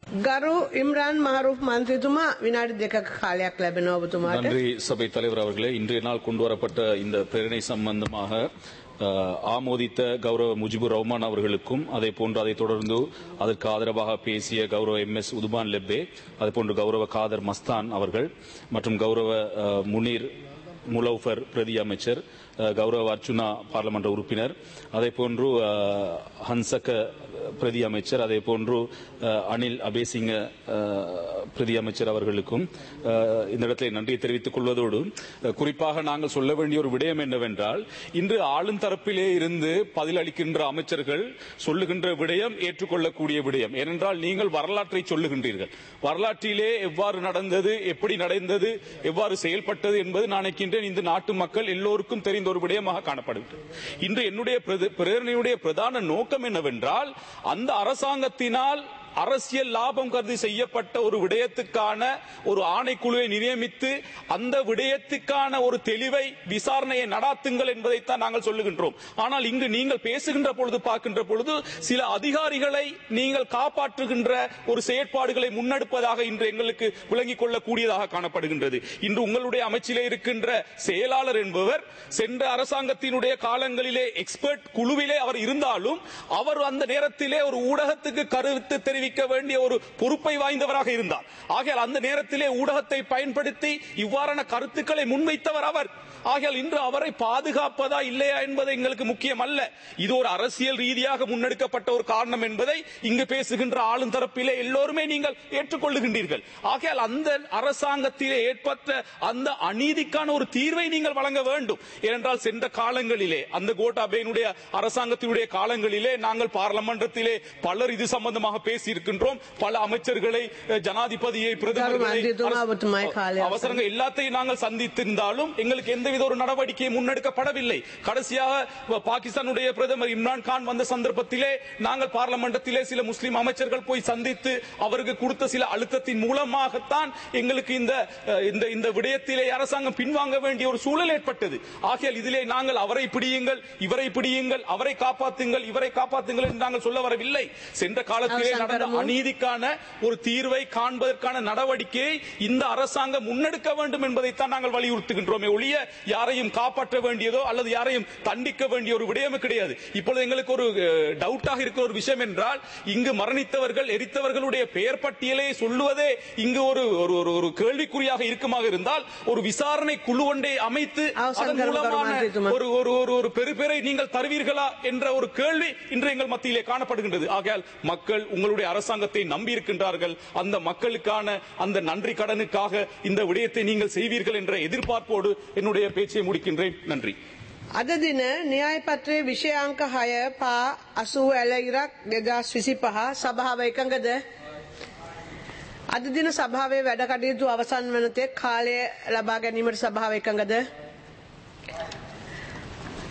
ගරු ඉම්රාන් මහරුප් මන්ත්‍රතුමා විනාඩි දෙකක කාලයක් ලැබෙන ඔබතුමාට நன்றி சபை தலைவர் அவர்களே இன்றைய நாள் கொண்டு வரப்பட்ட இந்த பிரேரணை சம்பந்தமாக அஹ், ஆமோதித்த கௌரவ முஜிபுர் ரஹ்மான் அவர்களுக்கும் அதே போன்று அதைத் தொடர்ந்து அதற்கு ஆதரவாக பேசிய கௌரவ எம் எஸ் உதுமான் லெப்பே அதே போன்று கௌரவ காதர் மஸ்தான் அவர்கள் மற்றும் கௌரவ அஹ், முனீர் முலௌஃபர் பிரதி அமைச்சர் அஹ், கௌரவ அர்ச்சுனா பார்லமெண்ட் உறுப்பினர் அதே போன்று அஹ், ஹன்சக பிரதி அமைச்சர் அதே போன்று அஹ், அனில் அபேசிங்க அஹ், பிரதி அமைச்சர் அவர்களுக்கும் அஹ், இந்த இடத்தில் நன்றியை தெரிவித்துக் கொள்வதோடு அஹ், குறிப்பாக நாங்கள் சொல்ல வேண்டிய ஒரு விடயம் என்னவென்றால் இன்று ஆளும் தரப்பிலே இருந்து பதிலளிக்கின்ற அமைச்சர்கள் சொல்லுகின்ற விடயம் ஏற்றுக்கொள்ளக்கூடிய விடயம் ஏனென்றால் நீங்கள் வரலாற்றை சொல்லுகின்றீர்கள் வரலாற்றிலே எவ்வாறு நடந்தது எப்படி நடந்தது எவ்வாறு செயல்பட்டது என்பது நான் நினைக்கின்றேன் இந்த நாட்டு மக்கள் எல்லோருக்கும் தெரிந்த ஒரு விடயமாக காணப்படுகிறது இன்று என்னுடைய பிரத- பிரேரணையுடைய பிரதான நோக்கம் என்னவென்றால் அந்த அரசாங்கத்தினால் அரசியல் லாபம் கருதி செய்யப்பட்ட ஒரு விடயத்துக்கான ஒரு ஆணைக்குழுவை நியமித்து அந்த விடயத்துக்கான ஒரு தெளிவை விசாரணையை நடாத்துங்கள் என்பதைத்தான் நாங்கள் சொல்லுகின்றோம் ஆனால் இங்கு நீங்கள் பேசுகின்ற பொழுது பார்க்கின்ற பொழுது சில அதிகாரிகளை நீங்கள் காப்பாற்றுகின்ற ஒரு செயற்பாடுகளை முன்னெடுப்பதாக இன்று எங்களுக்கு விளங்கிக் கொள்ளக்கூடியதாக காணப்படுகின்றது இன்று உங்களுடைய அமைச்சிலே இருக்கின்ற செயலாளர் என்பவர் சென்ற அரசாங்கத்தினுடைய காலங்களிலே எக்ஸ்பர்ட் குழுவிலே அவர் இருந்தாலும் அவர் அந்த நேரத்திலே ஒரு ஊடகத்துக்கு கருத்து தெரிவிக்க வேண்டிய ஒரு பொறுப்பை வாய்ந்தவராக இருந்தார் ஆகையால் அந்த நேரத்திலே ஊடகத்தை பயன்படுத்தி இவ்வாறான கருத்துக்களை முன்வைத்தவர் அவர் ஆகையால் இன்று அவரை பாதுகாப்பதா இல்லையா என்பது எங்களுக்கு முக்கியம் அல்ல இது ஒரு அரசியல் ரீதியாக முன்னெடுக்கப்பட்ட ஒரு காரணம் என்பதை இங்கு பேசுகின்ற ஆளும் தரப்பிலே எல்லோருமே நீங்கள் ஏற்றுக்கொள்ளுகின்றீர்கள் ஆகையால் அந்த அரசாங்கத்திலே ஏற்பட்ட அந்த அநீதிக்கான ஒரு தீர்வை நீங்கள் வழங்க வேண்டும் ஏனென்றால் சென்ற காலங்களிலே அந்த கோட்டாபேனுடைய அரசாங்கத்தினுடைய காலங்களிலே நாங்கள் பார்லமெண்டத்திலே பலர் இது சம்பந்தமாக பேசியிருக்கின்றோம் பல அமைச்சர்களை அஹ், ஜனாதிபதியை பிரதமர்களை மந்திரித்துவம் அவத்துமாய் காலை அவசரங்கள் எல்லாத்தையும் நாங்கள் சந்தித்திருந்தாலும் எங்களுக்கு எந்தவித ஒரு நடவடிக்கையும் முன்னெடுக்கப்படவில்லை கடைசியாக பாகிஸ்தானுடைய பிரதமர் இம்ரான் கான் வந்த சந்தர்ப்பத்திலே நாங்கள் பார்லமெண்டத்திலே சில முஸ்லிம் அமைச்சர்கள் போய் சந்தித்து அவருக்கு கொடுத்த சில அழுத்தத்தின் மூலமாகத்தான் எங்களுக்கு இந்த அஹ், இந்த இந்த விடயத்திலே அரசாங்கம் பின்வாங்க வேண்டிய ஒரு சூழல் ஏற்பட்டது ஆகையால் இதிலே நாங்கள் அவரை பிடியுங்கள் இவரை பிடியுங்கள் அவரை காப்பாத்துங்கள் இவரை காப்பாத்துங்கள் என்று நாங்கள் சொல்ல வரவில்லை சென்ற காலத்திலே அவசரம் நடந்த பெறவும். அநீதிக்கான ஒரு தீர்வை காண்பதற்கான நடவடிக்கையை இந்த அரசாங்கம் முன்னெடுக்க வேண்டும் என்பதைத்தான் நாங்கள் வலியுறுத்துகின்றோமே ஒழிய யாரையும் காப்பாற்ற வேண்டியதோ அல்லது யாரையும் தண்டிக்க வேண்டிய ஒரு விடயமே கிடையாது இப்பொழுது எங்களுக்கு ஒரு டவுட்டாக இருக்கிற ஒரு விஷயம் என்றால் இங்கு மரணித்தவர்கள் எரித்தவர்களுடைய பெயர் பட்டியலை சொல்லுவதே இங்கு ஒரு ஒரு ஒரு- ஒரு கேள்விக்குறியாக இருக்குமாக இருந்தால் ஒரு விசாரணை குழு ஒன்றை அமைத்து அவசரம் அதன் கருத்து மூலமான மந்திரித்துவம். ஒரு ஒரு ஒரு ஒரு பெருபேரை நீங்கள் தருவீர்களா என்ற ஒரு கேள்வி இன்று எங்கள் மத்தியிலே காணப்படுகின்றது ஆகையால் மக்கள் உங்களுடைய அரசாங்கத்தை நம்பி இருக்கின்றார்கள் அந்த மக்களுக்கான அந்த நன்றி கடனுக்காக இந்த விடயத்தை நீங்கள் செய்வீர்கள் என்ற எதிர்பார்ப்போடு என்னுடைய பேச்சை முடிக்கின்றேன் நன்றி අද දින න්‍යාය පත්‍රයේ විෂයාංක හය පා අසූ ඇල ඉරක් දෙදස් විසි පහ සභාව එකඟද අද දින සභාවේ වැඩ කටයුතු අවසන් වනතෙක් කාලය ලබා ගැනීමට සභාව එකඟද